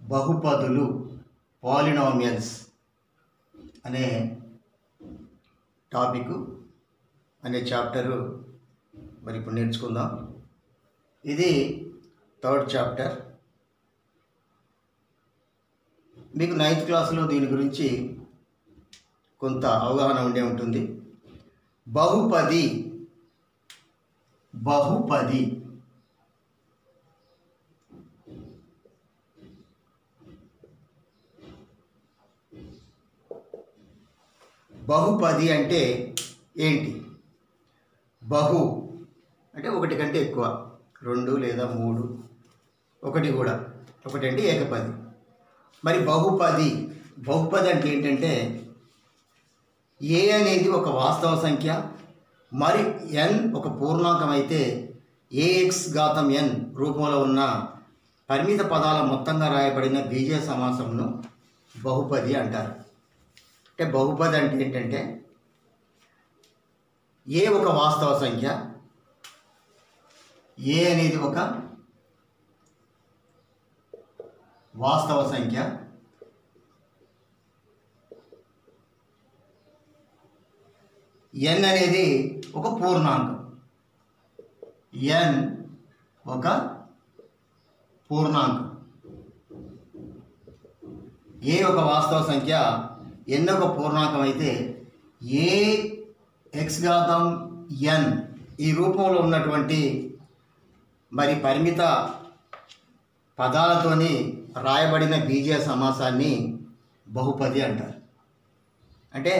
బహుపదులు polynomials అనే topic అనే chapter మరి ఇప్పుడు నేర్చుకుందాం ఇది థర్డ్ చాప్టర్ మీకు నైన్త్ క్లాస్లో దీని గురించి కొంత అవగాహన ఉండే ఉంటుంది బహుపది బహుపది బహుపది అంటే ఏంటి బహు అంటే ఒకటి కంటే ఎక్కువ రెండు లేదా మూడు ఒకటి కూడా ఒకటి అంటే ఏకపది మరి బహుపది బహుపది అంటే ఏంటంటే ఏ అనేది ఒక వాస్తవ సంఖ్య మరి ఎన్ ఒక పూర్ణాంకం అయితే ఏఎక్స్ ఘాతం ఎన్ రూపంలో ఉన్న పరిమిత పదాల మొత్తంగా రాయబడిన బీజ సమాసంను బహుపది అంటారు అంటే బహుపది అంటే ఏంటంటే ఏ ఒక వాస్తవ సంఖ్య ఏ అనేది ఒక వాస్తవ సంఖ్య ఎన్ అనేది ఒక పూర్ణాంకం ఎన్ ఒక పూర్ణాంకం ఏ ఒక వాస్తవ సంఖ్య ఎన్ ఒక పూర్ణాంకం అయితే ఏ ఎక్స్ ఘాతం ఎన్ ఈ రూపంలో ఉన్నటువంటి మరి పరిమిత పదాలతోని రాయబడిన బీజీయ సమాసాన్ని బహుపది అంటారు అంటే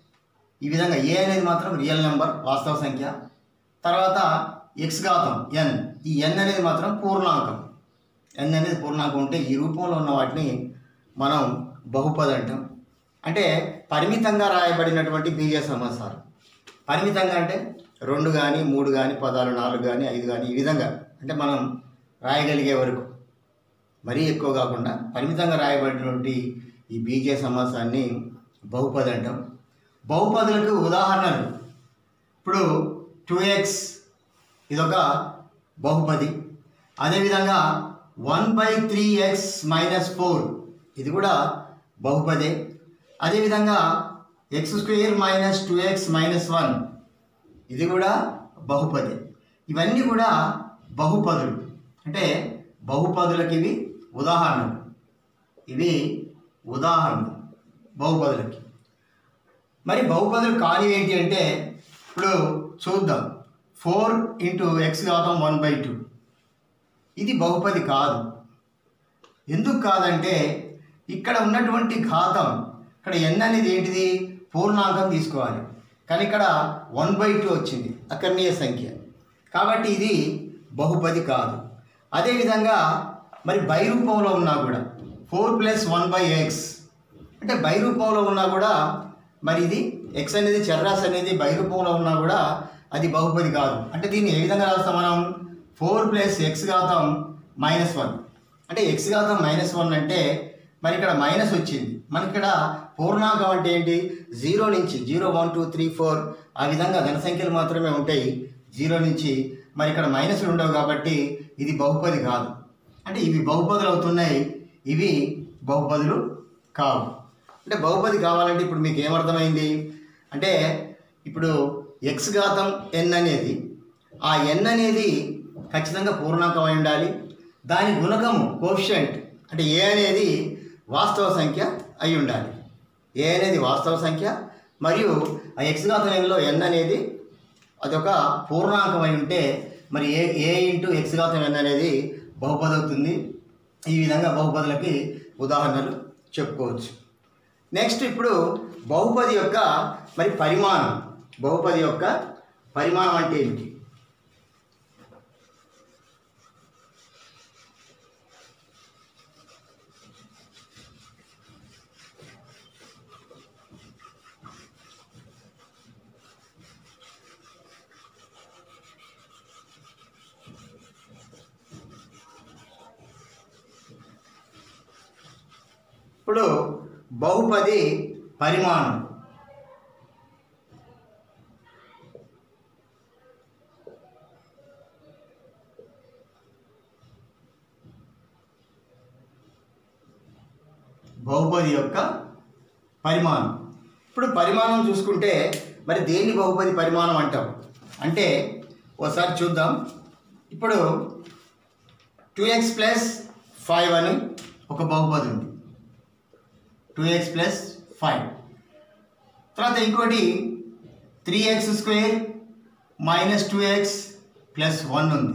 ఈ విధంగా ఏ అనేది మాత్రం రియల్ నెంబర్ వాస్తవ సంఖ్య తర్వాత ఎక్స్ ఘాతం ఎన్ ఈ ఎన్ అనేది మాత్రం పూర్ణాంకం ఎన్ అనేది పూర్ణాంకం ఉంటే ఈ రూపంలో ఉన్న వాటిని మనం బహుపది అంటాం అంటే పరిమితంగా రాయబడినటువంటి బీజ సమాసాలు పరిమితంగా అంటే రెండు కానీ మూడు కానీ పదాలు నాలుగు కానీ ఐదు కానీ ఈ విధంగా అంటే మనం రాయగలిగే వరకు మరీ ఎక్కువ కాకుండా పరిమితంగా రాయబడినటువంటి ఈ బీజ సమాసాన్ని బహుపది అంటాం బహుపదులకు ఉదాహరణలు ఇప్పుడు టూ ఎక్స్ ఇదొక బహుపది అదేవిధంగా one by three x minus four ఇది కూడా బహుపదే అదేవిధంగా x square minus two x minus one ఇది కూడా బహుపది ఇవన్నీ కూడా బహుపదులు అంటే బహుపదులకి ఇవి ఉదాహరణలు ఇవి ఉదాహరణలు బహుపదులకి మరి బహుపదులు కాని ఏంటి అంటే ఇప్పుడు చూద్దాం ఫోర్ ఇంటూ ఎక్స్ ఘాతం వన్ బై టూ ఇది బహుపది కాదు ఎందుకు కాదంటే ఇక్కడ ఉన్నటువంటి ఘాతం ఇక్కడ ఎన్ అనేది ఏంటిది పూర్ణాంకం తీసుకోవాలి కానీ ఇక్కడ వన్ బై టూ వచ్చింది అకర్ణీయ సంఖ్య కాబట్టి ఇది బహుపది కాదు అదేవిధంగా మరి బై రూపంలో ఉన్నా కూడా four plus one by x అంటే బై రూపంలో ఉన్నా కూడా మరి ఇది ఎక్స్ అనేది చర్రాస్ అనేది బై రూపంలో ఉన్నా కూడా అది బహుపది కాదు అంటే దీన్ని ఏ విధంగా రాస్తాం మనం ఫోర్ ప్లస్ ఎక్స్ ఘాతం మైనస్ వన్ అంటే ఎక్స్ ఘాతం మైనస్ వన్ అంటే మరి ఇక్కడ మైనస్ వచ్చింది మనకి ఇక్కడ పూర్ణాంకం అంటే ఏంటి జీరో నుంచి zero one two three four ఆ విధంగా ధన సంఖ్యలు మాత్రమే ఉంటాయి జీరో నుంచి మరి ఇక్కడ మైనస్లు ఉండవు కాబట్టి ఇది బహుపది కాదు అంటే ఇవి బహుపదులు అవుతున్నాయి ఇవి బహుపదులు కావు అంటే బహుపది కావాలంటే ఇప్పుడు మీకు ఏమర్థమైంది అంటే ఇప్పుడు ఎక్స్ ఘాతం ఎన్ అనేది ఆ ఎన్ అనేది ఖచ్చితంగా పూర్ణాంకం అయి ఉండాలి దాని గుణకము కోఫిషియంట్ అంటే ఏ అనేది వాస్తవ సంఖ్య అయి ఉండాలి ఏ అనేది వాస్తవ సంఖ్య మరియు ఆ ఎక్స్ ఘాతం ఎన్లో ఎన్ అనేది అదొక పూర్ణాంకం అయి ఉంటే మరి ఏ ఏ ఇంటూ ఎక్స్ ఘాతం ఎన్ అనేది బహుపది అవుతుంది ఈ విధంగా బహుపదులకి ఉదాహరణలు చెప్పుకోవచ్చు నెక్స్ట్ ఇప్పుడు బహుపది యొక్క మరి పరిమాణం బహుపది యొక్క పరిమాణం అంటే ఏమిటి ఇప్పుడు బహుపది పరిమాణం బహుపది యొక్క పరిమాణం ఇప్పుడు పరిమాణం చూసుకుంటే మరి దేన్ని బహుపది పరిమాణం అంటాం అంటే ఒకసారి చూద్దాం ఇప్పుడు టూ ఎక్స్ ప్లస్ ఫైవ్ అని ఒక బహుపది ఉంది టూ ఎక్స్ ప్లస్ ఫైవ్ తర్వాత ఇంకోటి three x square minus two x plus one ఉంది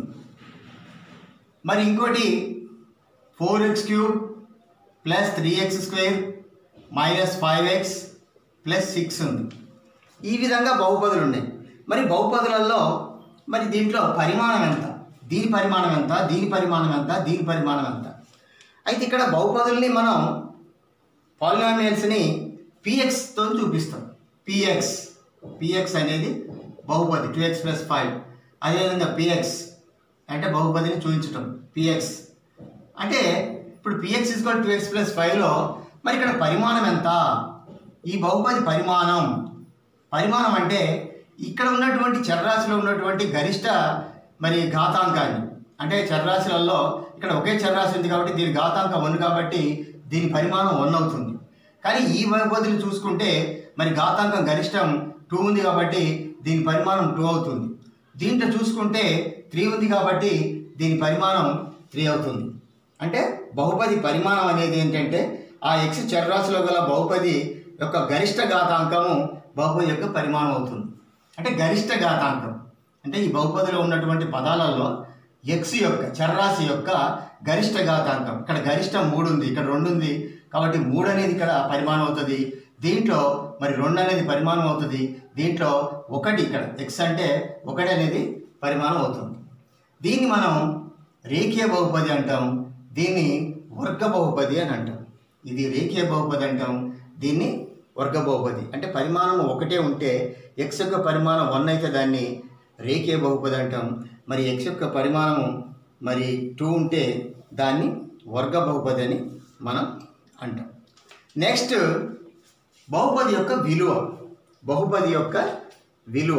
మరి ఇంకోటి four x cube plus three x square minus five x plus six ఉంది ఈ విధంగా బహుపదులు ఉన్నాయి మరి బహుపదులలో మరి దీంట్లో పరిమాణం ఎంత దీని పరిమాణం ఎంత దీని పరిమాణం ఎంత దీని పరిమాణం ఎంత అయితే ఇక్కడ బహుపదుల్ని మనం పాలినామియల్స్ని పిఎక్స్తో చూపిస్తాం పిఎక్స్ పిఎక్స్ అనేది బహుపది టూ ఎక్స్ ప్లస్ ఫైవ్ అదేవిధంగా పిఎక్స్ అంటే బహుపదిని చూపించటం పిఎక్స్ అంటే ఇప్పుడు p x is equal two x plus ఫైవ్లో మరి ఇక్కడ పరిమాణం ఎంత ఈ బహుపది పరిమాణం పరిమాణం అంటే ఇక్కడ ఉన్నటువంటి చర్రాశిలో ఉన్నటువంటి గరిష్ట మరి ఘాతాంకాన్ని అంటే చర్రాశులలో ఇక్కడ ఒకే చర్రాశి ఉంది కాబట్టి దీని ఘాతాంకం వన్ కాబట్టి దీని పరిమాణం వన్ అవుతుంది కానీ ఈ బహుపదిని చూసుకుంటే మరి ఘాతాంకం గరిష్టం టూ ఉంది కాబట్టి దీని పరిమాణం టూ అవుతుంది దీంట్లో చూసుకుంటే త్రీ ఉంది కాబట్టి దీని పరిమాణం త్రీ అవుతుంది అంటే బహుపది పరిమాణం అనేది ఏంటంటే ఆ ఎక్స్ చర్రాశిలో గల బహుపది యొక్క గరిష్ట ఘాతాంకము బహుపది యొక్క పరిమాణం అవుతుంది అంటే గరిష్ట ఘాతాంకం అంటే ఈ బహుపదిలో ఉన్నటువంటి పదాలలో ఎక్స్ యొక్క చర్రాశి యొక్క గరిష్ట ఘాతాంకం ఇక్కడ గరిష్టం మూడు ఉంది ఇక్కడ రెండు ఉంది కాబట్టి మూడు అనేది ఇక్కడ పరిమాణం అవుతుంది దీంట్లో మరి రెండు అనేది పరిమాణం అవుతుంది దీంట్లో ఒకటి ఇక్కడ ఎక్స్ అంటే ఒకటి అనేది పరిమాణం అవుతుంది దీన్ని మనం రేఖీయ బహుపది అంటాం దీన్ని వర్గ బహుపది అని అంటాం ఇది రేఖీయ బహుపది అంటాం దీన్ని వర్గ బహుపది అంటే పరిమాణం ఒకటే ఉంటే ఎక్స్ యొక్క పరిమాణం వన్ అయితే దాన్ని రేఖీయ బహుపది అంటాం మరి ఎక్స్ యొక్క పరిమాణం మరి టూ ఉంటే దాన్ని వర్గ బహుపది అని మనం అంటాం నెక్స్ట్ బహుపది యొక్క విలువ బహుపది యొక్క విలువ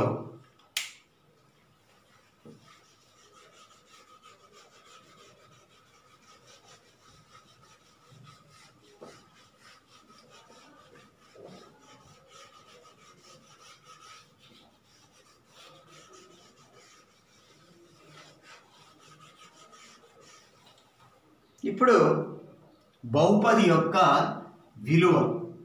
ఇప్పుడు బహుపది యొక్క విలువ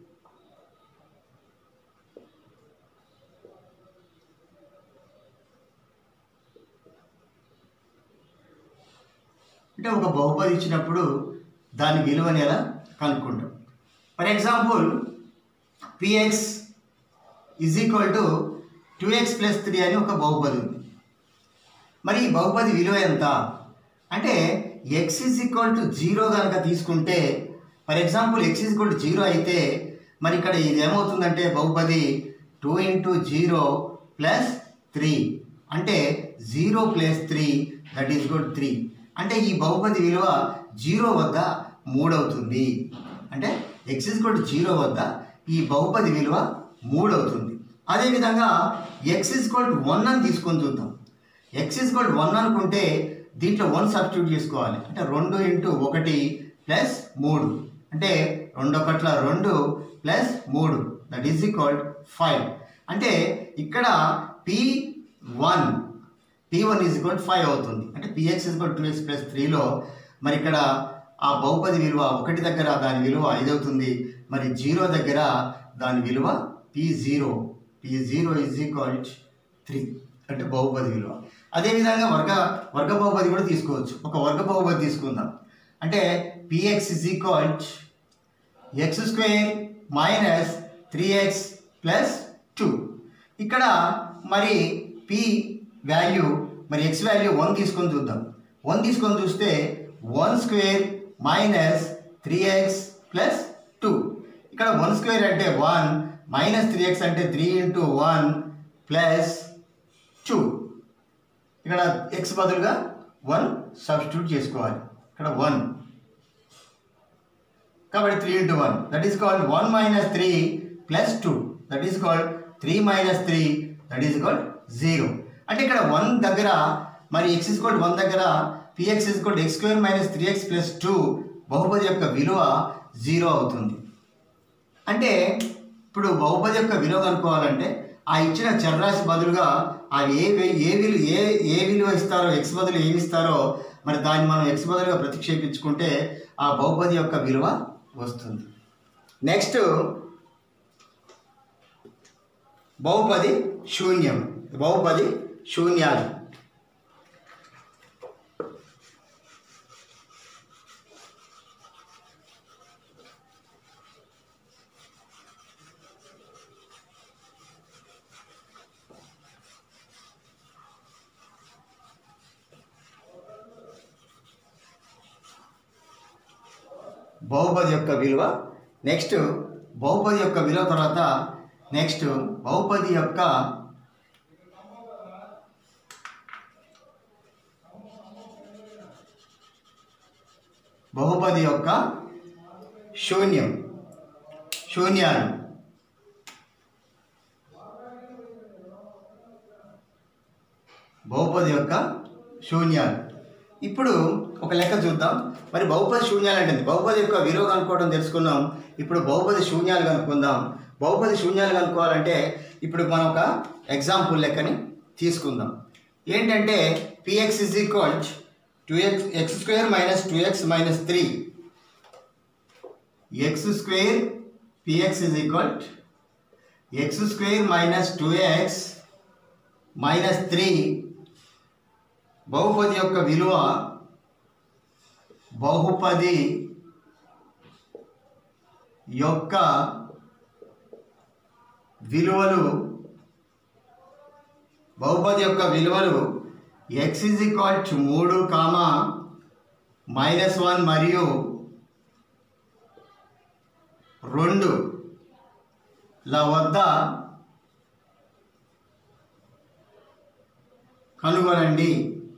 అంటే ఒక బహుపది ఇచ్చినప్పుడు దాని విలువని ఎలా కనుక్కుంటాం for example p x is equal to two x plus three అని ఒక బహుపది ఉంది మరి ఈ బహుపది విలువ ఎంత అంటే x is equal to zero కనుక తీసుకుంటే for example x is equal to zero అయితే మరి ఇక్కడ ఇది ఏమవుతుందంటే బహుపది two into zero plus three అంటే zero plus three that is good three అంటే ఈ బహుపది విలువ జీరో వద్ద మూడు అవుతుంది అంటే x is equal to zero వద్ద ఈ బహుపది విలువ మూడు అవుతుంది అదేవిధంగా x is equal to one అని తీసుకొని చూద్దాం x is equal to one అనుకుంటే దీంట్లో వన్ సబ్స్టిట్యూట్ చేసుకోవాలి అంటే రెండు ఇంటూ ఒకటి ప్లస్ మూడు అంటే రెండు ఒకట్ల రెండు ప్లస్ మూడు దట్ ఈజ్ ఈక్వల్ ఫైవ్ అంటే ఇక్కడ p one p one is equal five అవుతుంది అంటే p x is equal two x plus త్రీలో మరి ఇక్కడ ఆ బహుపది విలువ ఒకటి దగ్గర దాని విలువ ఐదు అవుతుంది మరి జీరో దగ్గర దాని విలువ p zero p zero is equal three అంటే బహుపది విలువ అదేవిధంగా వర్గ వర్గ బహుపది కూడా తీసుకోవచ్చు ఒక వర్గ బహుపది తీసుకుందాం అంటే p x is equal x square minus three x plus two ఇక్కడ మరి పి వాల్యూ మరి ఎక్స్ వాల్యూ వన్ తీసుకొని చూద్దాం వన్ తీసుకొని చూస్తే one square minus three x plus two ఇక్కడ వన్ స్క్వేర్ అంటే వన్ మైనస్ త్రీ ఎక్స్ అంటే three into one plus two ఇక్కడ ఎక్స్ బదులుగా వన్ సబ్స్టిట్యూట్ చేసుకోవాలి ఇక్కడ వన్ కాబట్టి three into one that is called one minus three plus two that is called three minus three that is called zero అంటే ఇక్కడ one దగ్గర మరి x is called one దగ్గర p x is called x square minus three x plus two బహుపది యొక్క విలువ zero అవుతుంది అంటే ఇప్పుడు బహుపది యొక్క విలువ కనుక్కోవాలంటే ఆ ఇచ్చిన చరరాశి బదులుగా ఆ ఏ వే- ఏ విలువ ఏ ఏ విలువ ఇస్తారో ఎక్స్ బదులు ఏమి ఇస్తారో మరి దాన్ని మనం ఎక్స్ బదులుగా ప్రతిక్షేపించుకుంటే ఆ బహుపది యొక్క విలువ వస్తుంది నెక్స్ట్ బహుపది శూన్యం బహుపది శూన్యాలు బహుపది యొక్క విలువ నెక్స్ట్ బహుపది యొక్క విలువ తర్వాత నెక్స్ట్ బహుపది యొక్క బహుపది యొక్క శూన్యం శూన్యాలు బహుపది యొక్క శూన్యాలు ఇప్పుడు ఒక లెక్క చూద్దాం మరి బహుపది శూన్యాలు అంటే ఏంటి? బహుపది యొక్క విలువ కనుక్కోవడం తెలుసుకున్నాం ఇప్పుడు బహుపది శూన్యాలు కనుక్కుందాం బహుపది శూన్యాలు కనుక్కోవాలంటే ఇప్పుడు మనం ఒక ఎగ్జాంపుల్ లెక్కని తీసుకుందాం ఏంటంటే p x is equal two x x square minus two x minus three x square p x is equal x square minus two x minus three బహుపది యొక్క విలువ బహుపది యొక్క విలువలు బహుపది యొక్క విలువలు ఎక్స్ ఇజ్ ఈక్వల్ టు మూడు కామా మైనస్ వన్ మరియు రెండు ల వద్ద కనుగొనండి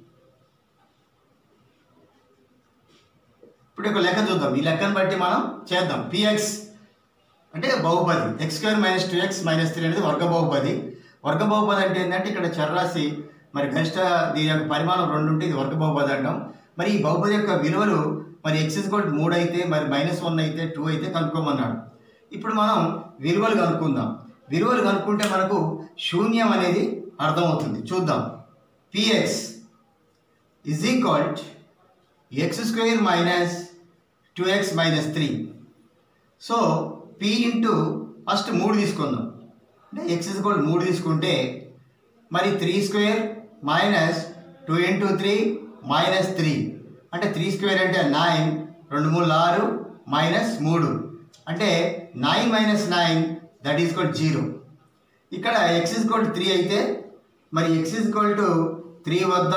ఇప్పుడు ఒక లెక్క చూద్దాం ఈ లెక్కను బట్టి మనం చేద్దాం పిఎక్స్ అంటే బహుపది x square minus two x minus three అనేది వర్గ బహుపది వర్గ బహుపది అంటే ఏంటంటే ఇక్కడ చర్రాశి మరి గరిష్ట దీని యొక్క పరిమాణం రెండు ఉంటే ఇది వర్గ బహుపది అంటాం మరి ఈ బహుపది యొక్క విలువలు మరి ఎక్స్ ఇస్ మూడు అయితే మరి మైనస్ వన్ అయితే టూ అయితే కనుక్కోమన్నాడు ఇప్పుడు మనం విలువలు కనుక్కుందాం విలువలు కనుక్కుంటే మనకు శూన్యం అనేది అర్థమవుతుంది చూద్దాం p x is equal x square minus two x minus three so p into first మూడు తీసుకుందాం అంటే ఎక్స్ ఇస్కోల్ మూడు తీసుకుంటే మరి three square minus two into three minus three అంటే త్రీ స్క్వేర్ అంటే నైన్ రెండు మూడు ఆరు మైనస్ మూడు అంటే nine minus nine that is equal zero ఇక్కడ ఎక్స్ ఇస్ కోల్ త్రీ అయితే మరి x is equal to three వద్ద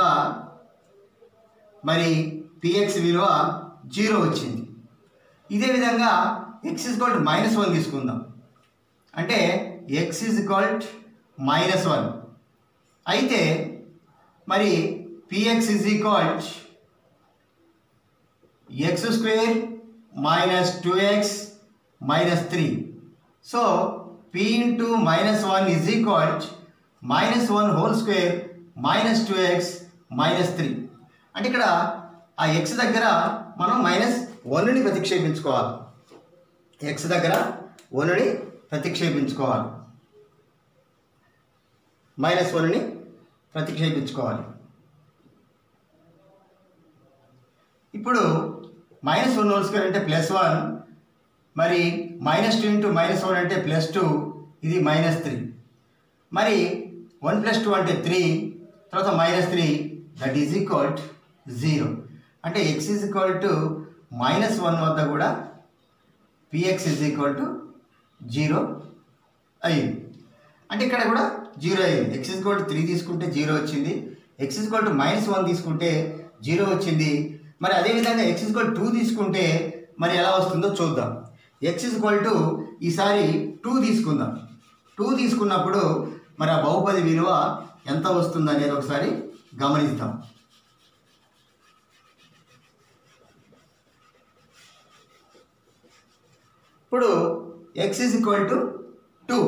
మరి పిఎక్స్ విలువ జీరో వచ్చింది ఇదే విధంగా x is equal minus one తీసుకుందాం అంటే x is equal minus one అయితే మరి p x is equal to x square minus two x minus three so p into minus one is equal to minus one whole square minus two x minus three అంటే ఇక్కడ ఆ X దగ్గర మనం minus వన్ని ప్రతిక్షేపించుకోవాలి X దగ్గర వన్ని ప్రతిక్షేపించుకోవాలి మైనస్ వన్ని ప్రతిక్షేపించుకోవాలి ఇప్పుడు మైనస్ వన్ హోల్ స్క్వేర్ అంటే ప్లస్ వన్ మరి minus two into minus one అంటే ప్లస్ టూ ఇది మైనస్ త్రీ మరి వన్ ప్లస్ టూ అంటే త్రీ తర్వాత minus three that is equal zero అంటే x is equal to minus one వద్ద కూడా p x is equal to zero అయ్యింది అంటే ఇక్కడ కూడా జీరో అయింది x is equal to three తీసుకుంటే జీరో వచ్చింది x is equal to minus one తీసుకుంటే జీరో వచ్చింది మరి అదేవిధంగా ఎక్స్ ఈజ్ ఈక్వల్ టూ తీసుకుంటే మరి ఎలా వస్తుందో చూద్దాం ఎక్స్ ఈజ్ ఈక్వల్ టు ఈసారి టూ తీసుకుందాం టూ తీసుకున్నప్పుడు మరి ఆ బహుపది విలువ ఎంత వస్తుంది అనేది ఒకసారి గమనిద్దాం ఇప్పుడు x is equal to two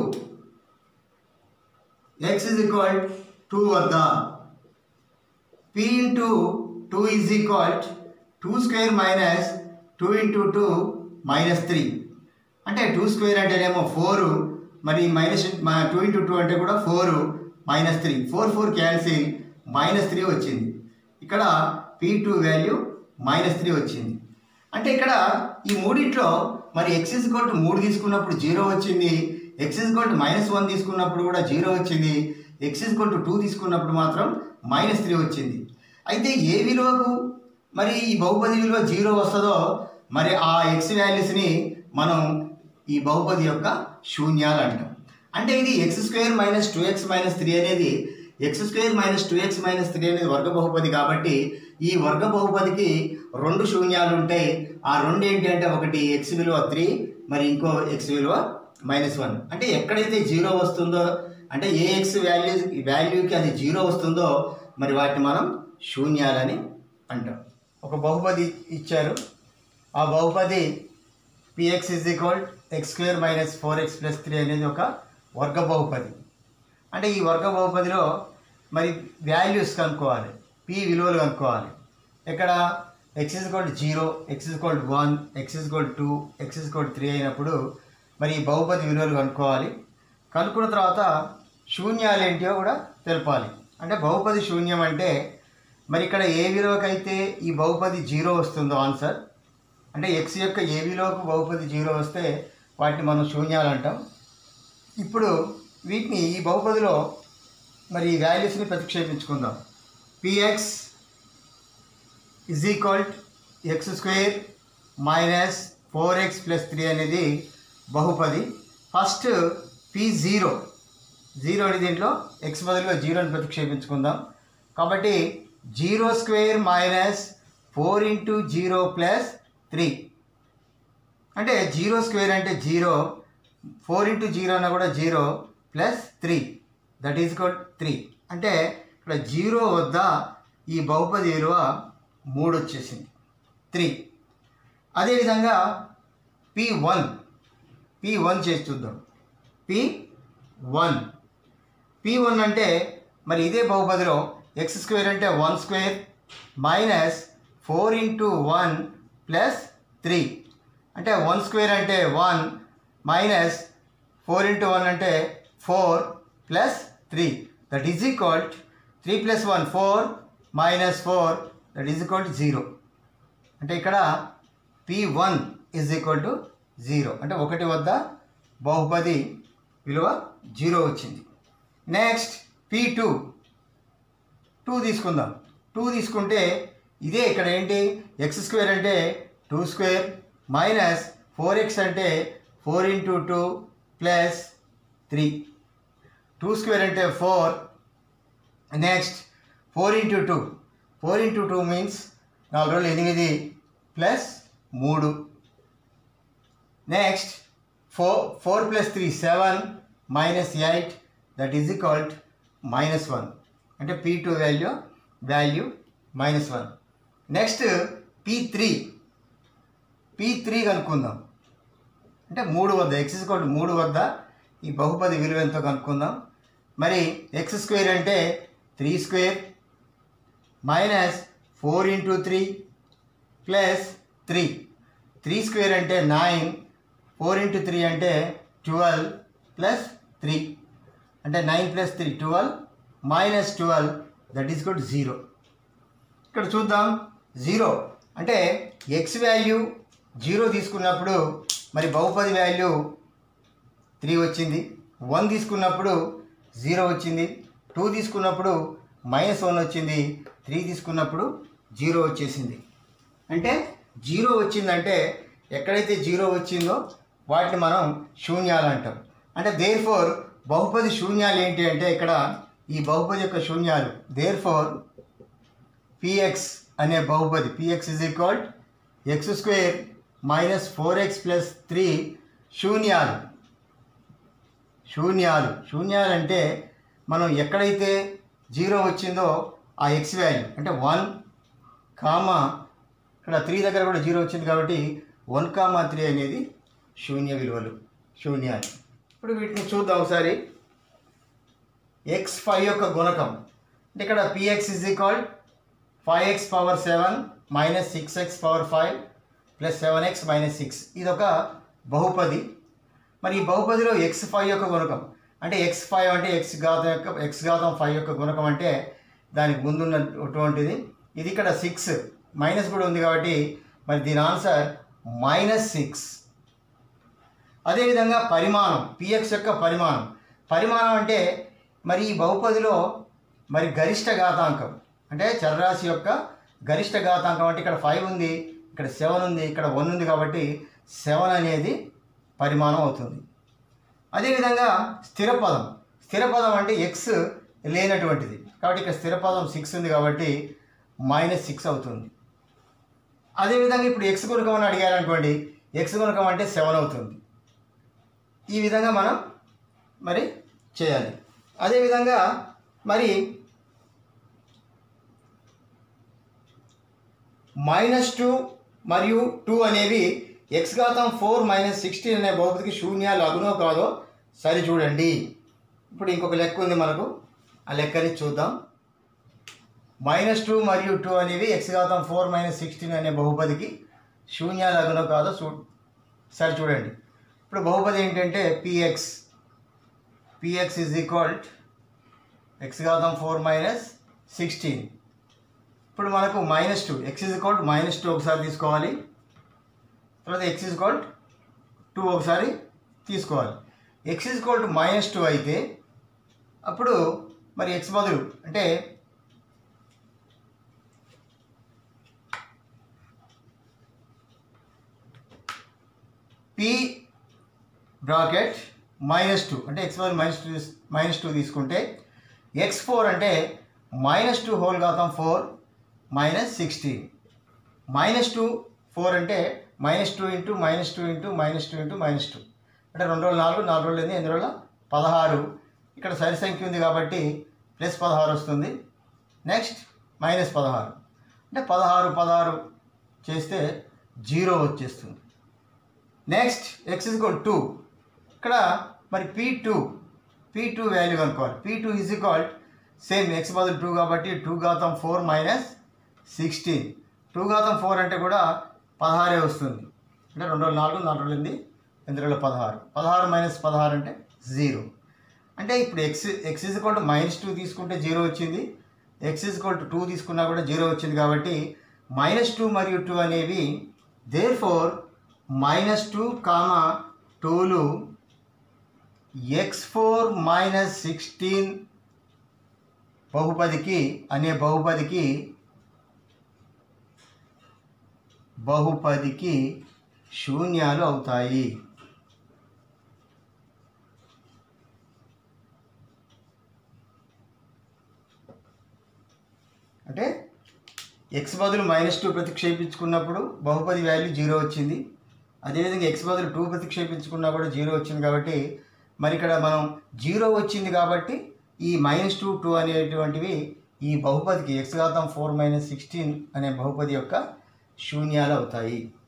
x is equal two వద్ద p into two is equal two square minus two into two minus three అంటే టూ స్క్వేర్ అంటేనేమో ఫోరు మరి మైనస్ టూ ఇంటూ టూ అంటే కూడా four minus three four four cancel minus three వచ్చింది ఇక్కడ p two value minus three వచ్చింది అంటే ఇక్కడ ఈ మూడిట్లో మరి ఎక్స్ ఇస్ టు మూడు తీసుకున్నప్పుడు జీరో వచ్చింది x is to minus one తీసుకున్నప్పుడు కూడా జీరో వచ్చింది ఎక్స్ ఇస్ టు టూ తీసుకున్నప్పుడు మాత్రం మైనస్ త్రీ వచ్చింది అయితే ఏ విలువకు మరి ఈ బహుపది విలువ జీరో వస్తుందో మరి ఆ ఎక్స్ వాల్యూస్ని మనం ఈ బహుపది యొక్క శూన్యాలు అంటాం అంటే ఇది x square minus two x minus three అనేది x square minus two x minus three అనేది వర్గ బహుపది కాబట్టి ఈ వర్గ బహుపదికి రెండు శూన్యాలు ఉంటాయి ఆ రెండు ఏంటి అంటే ఒకటి ఎక్స్ విలువ త్రీ మరి ఇంకో ఎక్స్ విలువ మైనస్ వన్ అంటే ఎక్కడైతే జీరో వస్తుందో అంటే ఏ ఎక్స్ వాల్యూ వాల్యూకి అది జీరో వస్తుందో మరి వాటిని మనం శూన్యాలని అంటాం ఒక బహుపది ఇచ్చారు ఆ బహుపది p x is equal x square minus four x plus three అనేది ఒక వర్గ బహుపది అంటే ఈ వర్గ బహుపదిలో మరి వాల్యూస్ కనుక్కోవాలి పి విలువలు కనుక్కోవాలి ఇక్కడ x is called zero x is called one x is called two x is called three అయినప్పుడు మరి ఈ బహుపది విలువలు కనుక్కోవాలి కనుక్కున్న తర్వాత శూన్యాలు ఏంటో కూడా తెలపాలి అంటే బహుపది శూన్యం అంటే మరి ఇక్కడ ఏ విలువకైతే ఈ బహుపది జీరో వస్తుందో ఆన్సర్ అంటే ఎక్స్ యొక్క ఏ విలువకు బహుపది జీరో వస్తే వాటిని మనం శూన్యాలు అంటాం ఇప్పుడు వీటిని ఈ బహుపదిలో మరి ఈ వాల్యూస్ని ప్రతిక్షేపించుకుందాం p x is equal x square minus four x plus three అనేది బహుపది ఫస్ట్ పి జీరో జీరో అని దీంట్లో ఎక్స్ బదులుగా జీరోని ప్రతిక్షేపించుకుందాం కాబట్టి zero square minus four into zero plus three అంటే జీరో స్క్వేర్ అంటే జీరో ఫోర్ ఇంటూ జీరో అన్న కూడా zero plus three that is quote three అంటే ఇక్కడ జీరో వద్ద ఈ బహుపది విలువ మూడు వచ్చేసింది త్రీ అదేవిధంగా పి వన్ పి వన్ చేసి చూద్దాం పి వన్ పి వన్ అంటే మరి ఇదే బహుపదిలో ఎక్స్ స్క్వేర్ అంటే one square minus four into one plus three అంటే వన్ స్క్వేర్ అంటే one minus four into one అంటే four plus three that is equal three plus one four minus four that is equal to zero అంటే ఇక్కడ p one is equal to zero అంటే ఒకటి వద్ద బహుపది విలువ జీరో వచ్చింది నెక్స్ట్ పి టూ టూ తీసుకుందాం టూ తీసుకుంటే ఇదే ఇక్కడ ఏంటి ఎక్స్ స్క్వేర్ అంటే two square minus four x అంటే four into two plus three two square అంటే four next four into two four into two means నాలుగు రోజులు ఎనిమిది ప్లస్ మూడు next four four plus three seven minus eight that is equal to minus one అంటే p two value value minus one next p three p three కనుక్కుందాం అంటే మూడు వద్ద X square మూడు వద్ద ఈ బహుపది విలువ ఎంతో కనుక్కుందాం మరి ఎక్స్ స్క్వేర్ అంటే three square minus four into three plus three three square అంటే నైన్ ఫోర్ ఇంటూ త్రీ అంటే ట్వెల్వ్ ప్లస్ త్రీ అంటే nine plus three twelve minus twelve that is good zero ఇక్కడ చూద్దాం జీరో అంటే ఎక్స్ వాల్యూ జీరో తీసుకున్నప్పుడు మరి బహుపది value three వచ్చింది వన్ తీసుకున్నప్పుడు జీరో వచ్చింది టూ తీసుకున్నప్పుడు మైనస్ వన్ వచ్చింది త్రీ తీసుకున్నప్పుడు జీరో వచ్చేసింది అంటే జీరో వచ్చిందంటే ఎక్కడైతే జీరో వచ్చిందో వాటిని మనం శూన్యాలు అంటాం అంటే దేర్ ఫోర్ బహుపది శూన్యాలు ఏంటి అంటే ఇక్కడ ఈ బహుపది యొక్క శూన్యాలు దేర్ ఫోర్ పిఎక్స్ అనే బహుపది p x is equal x square minus four x plus three శూన్యాలు శూన్యాలు శూన్యాలు అంటే మనం ఎక్కడైతే జీరో వచ్చిందో ఆ ఎక్స్ వాల్యూ అంటే వన్ కామా ఇక్కడ త్రీ దగ్గర కూడా జీరో వచ్చింది కాబట్టి వన్ కామా త్రీ అనేది శూన్య విలువలు శూన్యాలు ఇప్పుడు వీటిని చూద్దాం ఒకసారి ఎక్స్ ఫైవ్ యొక్క గుణకం అంటే ఇక్కడ p x is equal five x power seven minus six x power five plus seven x minus six ఇది ఒక బహుపది మరి ఈ బహుపదిలో ఎక్స్ ఫైవ్ యొక్క గుణకం అంటే ఎక్స్ ఫైవ్ అంటే ఎక్స్ ఘాతం యొక్క ఎక్స్ ఘాతం ఫైవ్ యొక్క గుణకం అంటే దానికి ముందున్నటువంటిది ఇది ఇక్కడ సిక్స్ మైనస్ కూడా ఉంది కాబట్టి మరి దీని ఆన్సర్ మైనస్ సిక్స్ అదేవిధంగా పరిమాణం పిఎక్స్ యొక్క పరిమాణం పరిమాణం అంటే మరి ఈ బహుపదిలో మరి గరిష్ట ఘాతాంకం అంటే చరరాశి యొక్క గరిష్ట ఘాతాంకం అంటే ఇక్కడ ఫైవ్ ఉంది ఇక్కడ సెవెన్ ఉంది ఇక్కడ వన్ ఉంది కాబట్టి సెవెన్ అనేది పరిమాణం అవుతుంది అదేవిధంగా స్థిర పదం స్థిర పదం అంటే ఎక్స్ లేనటువంటిది కాబట్టి ఇక్కడ స్థిర పదం సిక్స్ ఉంది కాబట్టి మైనస్ సిక్స్ అవుతుంది అదేవిధంగా ఇప్పుడు ఎక్స్ గుణకం అని అడిగారనుకోండి ఎక్స్ గుణకం అంటే సెవెన్ అవుతుంది ఈ విధంగా మనం మరి చేయాలి అదేవిధంగా మరి మైనస్ టూ మరియు టూ అనేవి ఎక్స్ ఘాతం ఫోర్ మైనస్ సిక్స్టీన్ అనే బహుపతికి శూన్యాలు అగునో కాదో సరి చూడండి ఇప్పుడు ఇంకొక లెక్క ఉంది మనకు ఆ లెక్కని చూద్దాం మైనస్ టూ మరియు టూ అనేవి ఎక్స్ ఘాతం ఫోర్ మైనస్ సిక్స్టీన్ అనే బహుపదికి శూన్యాలు అగునో కాదో చూ సరి చూడండి ఇప్పుడు బహుపది ఏంటంటే p x p x is equal x ఘాతం ఫోర్ మైనస్ సిక్స్టీన్ ఇప్పుడు మనకు minus two x is equal minus two ఒకసారి తీసుకోవాలి తర్వాత ఎక్స్ ఇజ్ ఈక్వల్ టూ ఒకసారి తీసుకోవాలి x is equal to minus two అయితే అప్పుడు మరి ఎక్స్ బదులు అంటే పి బ్రాకెట్ మైనస్ టూ అంటే ఎక్స్ బదులు మైనస్ టూ మైనస్ టూ తీసుకుంటే ఎక్స్ ఫోర్ అంటే మైనస్ టూ హోల్ ఘాతం four minus sixteen minus two four అంటే minus two into minus two into minus two into minus two అంటే రెండు రోజులు నాలుగు నాలుగు రోజులు ఎనిమిది ఎనిమిది రోజుల పదహారు ఇక్కడ సరి సంఖ్య ఉంది కాబట్టి ప్లస్ పదహారు వస్తుంది నెక్స్ట్ మైనస్ పదహారు అంటే పదహారు పదహారు చేస్తే జీరో వచ్చేస్తుంది నెక్స్ట్ ఎక్స్ ఇజ్ టూ ఇక్కడ మరి p two p two value కనుక్కోవాలి p two is equal same x బదులు టూ కాబట్టి టూ ఘాతం ఫోర్ మైనస్ సిక్స్టీన్ టూ ఘాతం ఫోర్ అంటే కూడా పదహారే వస్తుంది అంటే రెండు రోజులు నాలుగు నాలుగు రోజులు ఎనిమిది ఎనిమిది రోజులు పదహారు పదహారు మైనస్ పదహారు అంటే జీరో అంటే ఇప్పుడు x x is equal to minus two తీసుకుంటే జీరో వచ్చింది x is equal to two తీసుకున్నా కూడా జీరో వచ్చింది కాబట్టి మైనస్ టూ మరియు టూ అనేవి therefore minus two comma టూలు ఎక్స్ ఫోర్ మైనస్ సిక్స్టీన్ బహుపదికి అనే బహుపదికి బహుపదికి శూన్యాలు అవుతాయి అంటే ఎక్స్ బదులు మైనస్ టూ ప్రతిక్షేపించుకున్నప్పుడు బహుపది వాల్యూ జీరో వచ్చింది అదేవిధంగా ఎక్స్ బదులు టూ ప్రతిక్షేపించుకున్నా కూడా జీరో వచ్చింది కాబట్టి మరి ఇక్కడ మనం జీరో వచ్చింది కాబట్టి ఈ మైనస్ టూ టూ అనేటువంటివి ఈ బహుపదికి ఎక్స్ ఘాతం ఫోర్ మైనస్ సిక్స్టీన్ అనే బహుపది యొక్క శూన్యాలు అవుతాయి